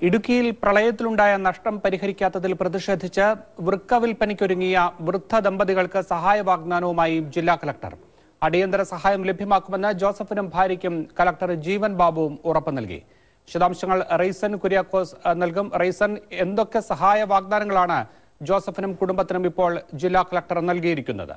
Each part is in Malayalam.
ഇടുക്കിയിൽ പ്രളയത്തിലുണ്ടായ നഷ്ടം പരിഹരിക്കാത്തതിൽ പ്രതിഷേധിച്ച് വൃക്ക വിൽപ്പനയ്ക്കൊരുങ്ങിയ വൃദ്ധ ദമ്പതികൾക്ക് സഹായ വാഗ്ദാനവുമായി ജില്ലാ കലക്ടർ അടിയന്തര സഹായം ലഭ്യമാക്കുമെന്ന് ജോസഫിനും ഭാര്യയ്ക്കും കലക്ടർ ജീവൻ ബാബുവും ഉറപ്പ് നൽകി വിശദാംശങ്ങൾ റെയ്സൻ കുര്യാക്കോസ് അഹ്, നൽകും റെയ്സൻ എന്തൊക്കെ സഹായ വാഗ്ദാനങ്ങളാണ് ജോസഫിനും കുടുംബത്തിനും ഇപ്പോൾ ജില്ലാ കലക്ടർ നൽകിയിരിക്കുന്നത്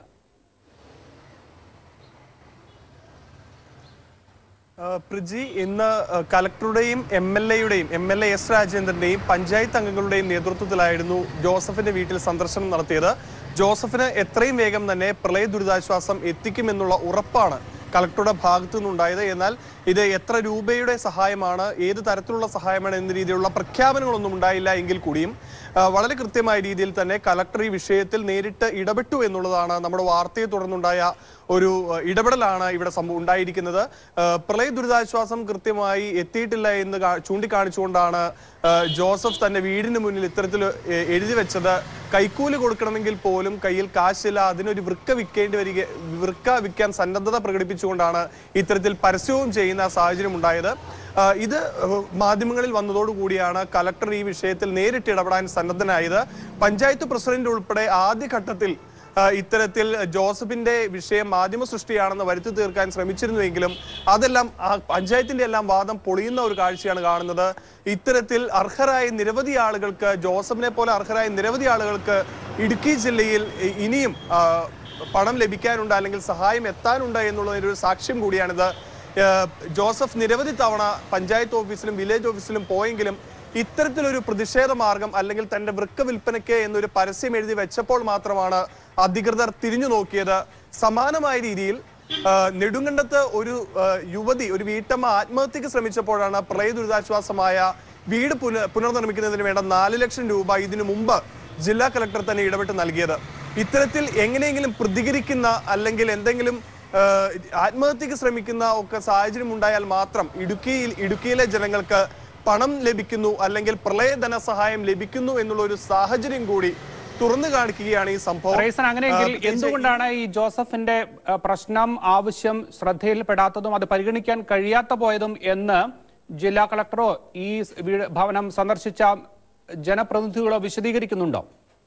ആ, പ്രിജി ഇന്ന് ആ, കലക്ടറുടെയും എം എൽ എയുടെയും എം എൽ എ എസ് രാജേന്ദ്രന്റെയും പഞ്ചായത്ത് അംഗങ്ങളുടെയും നേതൃത്വത്തിലായിരുന്നു ജോസഫിന്റെ വീട്ടിൽ സന്ദർശനം നടത്തിയത് ജോസഫിന് എത്രയും വേഗം തന്നെ പ്രളയ ദുരിതാശ്വാസം എത്തിക്കുമെന്നുള്ള ഉറപ്പാണ് കളക്ടറുടെ ഭാഗത്തു നിന്നുണ്ടായത് എന്നാൽ ഇത് എത്ര രൂപയുടെ സഹായമാണ് ഏത് തരത്തിലുള്ള സഹായമാണ് എന്ന രീതിയിലുള്ള പ്രഖ്യാപനങ്ങളൊന്നും ഉണ്ടായില്ല എങ്കിൽ കൂടിയും ആ, വളരെ കൃത്യമായ രീതിയിൽ തന്നെ കലക്ടർ ഈ വിഷയത്തിൽ നേരിട്ട് ഇടപെട്ടു എന്നുള്ളതാണ് നമ്മുടെ വാർത്തയെ തുടർന്നുണ്ടായ ഒരു ആ, ഇടപെടലാണ് ഇവിടെ സംഭവം ഉണ്ടായിരിക്കുന്നത് ആ, പ്രളയ ദുരിതാശ്വാസം കൃത്യമായി എത്തിയിട്ടില്ല എന്ന് കാ- ചൂണ്ടിക്കാണിച്ചുകൊണ്ടാണ് ആ, ജോസഫ് തന്റെ വീടിന് മുന്നിൽ ഇത്തരത്തിൽ എ- എഴുതി വെച്ചത് കൈക്കൂലി കൊടുക്കണമെങ്കിൽ പോലും കയ്യിൽ കാശില്ല അതിനൊരു വൃക്ക വിൽക്കേണ്ടി വരിക വൃക്ക വിൽക്കാൻ സന്നദ്ധത പ്രകടിപ്പിച്ചുകൊണ്ടാണ് ഇത്തരത്തിൽ പരസ്യവും ചെയ്യുന്ന സാഹചര്യം ഉണ്ടായത് ആ, ഇത് ഏഹ്, മാധ്യമങ്ങളിൽ വന്നതോടുകൂടിയാണ് കലക്ടർ ഈ വിഷയത്തിൽ നേരിട്ട് ഇടപെടാൻ സന്നദ്ധനായത് പഞ്ചായത്ത് പ്രസിഡന്റ് ഉൾപ്പെടെ ആദ്യഘട്ടത്തിൽ ആ, ഇത്തരത്തിൽ ജോസഫിന്റെ വിഷയം മാധ്യമ സൃഷ്ടിയാണെന്ന് വരുത്തി തീർക്കാൻ ശ്രമിച്ചിരുന്നുവെങ്കിലും അതെല്ലാം ആ പഞ്ചായത്തിന്റെ എല്ലാം വാദം പൊളിയുന്ന ഒരു കാഴ്ചയാണ് കാണുന്നത് ഇത്തരത്തിൽ അർഹരായ നിരവധി ആളുകൾക്ക് ജോസഫിനെ പോലെ അർഹരായ നിരവധി ആളുകൾക്ക് ഇടുക്കി ജില്ലയിൽ ഇ- ഇനിയും ആ, പണം ലഭിക്കാനുണ്ട് അല്ലെങ്കിൽ സഹായം എത്താനുണ്ട് എന്നുള്ളതിന്റെ ഒരു സാക്ഷ്യം കൂടിയാണിത് ഏഹ് ജോസഫ് നിരവധി തവണ പഞ്ചായത്ത് ഓഫീസിലും വില്ലേജ് ഓഫീസിലും പോയെങ്കിലും ഇത്തരത്തിലൊരു പ്രതിഷേധ മാർഗം അല്ലെങ്കിൽ തന്റെ വൃക്ക വിൽപ്പനയ്ക്ക് എന്നൊരു പരസ്യം എഴുതി വെച്ചപ്പോൾ മാത്രമാണ് അധികൃതർ തിരിഞ്ഞു നോക്കിയത് സമാനമായ രീതിയിൽ ഏഹ് നെടുങ്കണ്ടത്ത് ഒരു ഏഹ് യുവതി ഒരു വീട്ടമ്മ ആത്മഹത്യക്ക് ശ്രമിച്ചപ്പോഴാണ് പ്രളയ ദുരിതാശ്വാസമായ വീട് പുന പുനർനിർമ്മിക്കുന്നതിന് വേണ്ട നാല് ലക്ഷം രൂപ ഇതിനു മുമ്പ് ജില്ലാ കലക്ടർ തന്നെ ഇടപെട്ട് നൽകിയത് ഇത്തരത്തിൽ എങ്ങനെയെങ്കിലും പ്രതികരിക്കുന്ന അല്ലെങ്കിൽ എന്തെങ്കിലും ഏഹ് ആത്മഹത്യക്ക് ശ്രമിക്കുന്ന ഒക്കെ സാഹചര്യം ഉണ്ടായാൽ മാത്രം ഇടുക്കിയിൽ ഇടുക്കിയിലെ ജനങ്ങൾക്ക് പണം ലഭിക്കുന്നു അല്ലെങ്കിൽ പ്രളയ ധനസഹായം ലഭിക്കുന്നു എന്നുള്ള ഒരു സാഹചര്യം കൂടി തുറന്നു കാണിക്കുകയാണ് ഈ സംഭവം റൈസൻ അങ്ങനെയെങ്കിൽ ആ, പ്രത്യേകിച്ച് എന്തുകൊണ്ടാണ് ഈ ജോസഫിന്റെ അഹ്, പ്രശ്നം ആവശ്യം ശ്രദ്ധയിൽപ്പെടാത്തതും അത് പരിഗണിക്കാൻ കഴിയാത്ത പോയതും എന്ന് ജില്ലാ കളക്ടറോ ഈ സ് വീട് ഭവനം സന്ദർശിച്ച ജനപ്രതിനിധികളോ വിശദീകരിക്കുന്നുണ്ടോ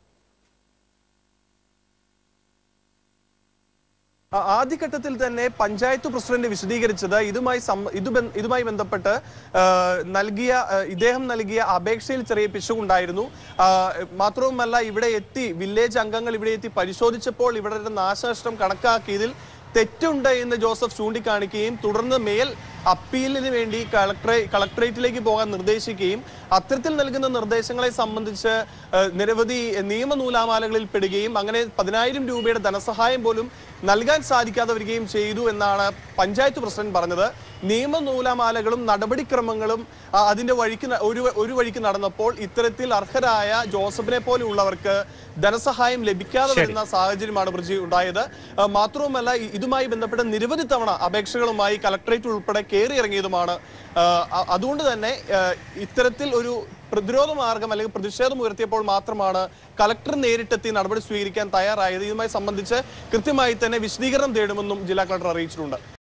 ആ- ആദ്യഘട്ടത്തിൽ തന്നെ പഞ്ചായത്ത് പ്രസിഡന്റ് വിശദീകരിച്ചത് ഇതുമായി സം- ഇത് ബന്ധ- ഇതുമായി ബന്ധപ്പെട്ട് ആ, നൽകിയ ആ, ഇദ്ദേഹം നൽകിയ അപേക്ഷയിൽ ചെറിയ പിശകുണ്ടായിരുന്നു ആ, മാത്രവുമല്ല ഇവിടെ എത്തി വില്ലേജ് അംഗങ്ങൾ ഇവിടെ എത്തി പരിശോധിച്ചപ്പോൾ ഇവിടെ നാശനഷ്ടം കണക്കാക്കിയതിൽ തെറ്റുണ്ട് എന്ന് ജോസഫ് ചൂണ്ടിക്കാണിക്കുകയും തുടർന്ന് മേൽ അപ്പീലിന് വേണ്ടി കളക്ടറെ കളക്ടറേറ്റിലേക്ക് പോകാൻ നിർദ്ദേശിക്കുകയും അത്തരത്തിൽ നൽകുന്ന നിർദ്ദേശങ്ങളെ സംബന്ധിച്ച് ഏഹ്, നിരവധി നിയമ നൂലാമാലകളിൽ പെടുകയും അങ്ങനെ പതിനായിരം രൂപയുടെ ധനസഹായം പോലും നൽകാൻ സാധിക്കാതെ വരികയും ചെയ്തു എന്നാണ് പഞ്ചായത്ത് പ്രസിഡന്റ് പറഞ്ഞത് നിയമ നൂലാമാലകളും നടപടിക്രമങ്ങളും ആ, അതിന്റെ വഴിക്ക് ന- ഒരു ഒരു വഴിക്ക് നടന്നപ്പോൾ ഇത്തരത്തിൽ അർഹരായ ജോസഫിനെ പോലെയുള്ളവർക്ക് ധനസഹായം ലഭിക്കാതെ ശരി. വരുന്ന സാഹചര്യമാണ് ബ്രിജി ഉണ്ടായത് ആ, മാത്രവുമല്ല ഇ- ഇതുമായി ബന്ധപ്പെട്ട നിരവധി തവണ അപേക്ഷകളുമായി കളക്ടറേറ്റ് ഉൾപ്പെടെ കയറി ഇറങ്ങിയതുമാണ് ആ, അ- അതുകൊണ്ട് തന്നെ ആ, ഇത്തരത്തിൽ ഒരു പ്രതിരോധ മാർഗം അല്ലെങ്കിൽ പ്രതിഷേധം ഉയർത്തിയപ്പോൾ മാത്രമാണ് കളക്ടർ നേരിട്ടെത്തി നടപടി സ്വീകരിക്കാൻ തയ്യാറായത് ഇതുമായി സംബന്ധിച്ച് കൃത്യമായി തന്നെ വിശദീകരണം തേടുമെന്നും ജില്ലാ കളക്ടർ അറിയിച്ചിട്ടുണ്ട്